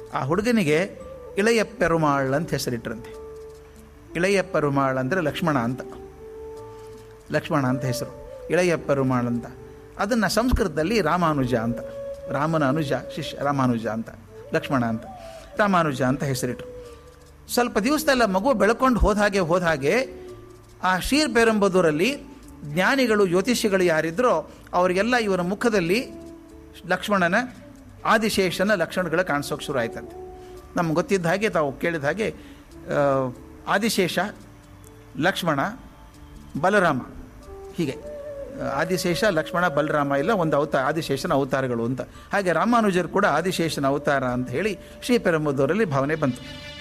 ಆ ಹುಡುಗನಿಗೆ ಇಳೆಯ ಪೆರುಮಾಳ್ ಅಂತ ಹೆಸರಿಟ್ರಂತೆ ಇಳೆಯ ಪೆರುಮಾಳ್ ಅಂದರೆ ಲಕ್ಷ್ಮಣ ಅಂತ ಲಕ್ಷ್ಮಣ ಅಂತ ಹೆಸರು ಇಳೆಯ ಪೆರುಮಾಳ್ ಅಂತ ಅದನ್ನು ಸಂಸ್ಕೃತದಲ್ಲಿ ರಾಮಾನುಜ ಅಂತ ರಾಮನ ಅನುಜ ಶಿಷ್ಯ ರಾಮಾನುಜ ಅಂತ ಲಕ್ಷ್ಮಣ ಅಂತ ರಾಮಾನುಜ ಅಂತ ಹೆಸರಿಟ್ರು ಸ್ವಲ್ಪ ದಿವಸದಲ್ಲ ಮಗು ಬೆಳ್ಕೊಂಡು ಹೋದ ಹಾಗೆ ಹೋದ ಹಾಗೆ ಆ ಶೀರ್ ಪೇರಂಬದೂರಲ್ಲಿ ಜ್ಞಾನಿಗಳು ಜ್ಯೋತಿಷಿಗಳು ಯಾರಿದ್ರೋ ಅವರಿಗೆಲ್ಲ ಇವರ ಮುಖದಲ್ಲಿ ಲಕ್ಷ್ಮಣನ ಆದಿಶೇಷನ ಲಕ್ಷಣಗಳು ಕಾಣಿಸೋಕೆ ಶುರು ಆಯ್ತಂತೆ ನಮ್ಗೆ ಗೊತ್ತಿದ್ದ ಹಾಗೆ ತಾವು ಕೇಳಿದ ಹಾಗೆ ಆ, ಆದಿಶೇಷ ಲಕ್ಷ್ಮಣ ಬಲರಾಮ ಹೀಗೆ ಆ, ಆದಿಶೇಷ ಲಕ್ಷ್ಮಣ ಬಲರಾಮ ಇಲ್ಲ ಒಂದು ಅವತಾರ ಆದಿಶೇಷನ ಅವತಾರಗಳು ಅಂತ ಹಾಗೆ ರಾಮಾನುಜರು ಕೂಡ ಆದಿಶೇಷನ ಅವತಾರ ಅಂತ ಹೇಳಿ ಶ್ರೀ ಪೆರಂಬದೂರಲ್ಲಿ ಭಾವನೆ ಬಂತು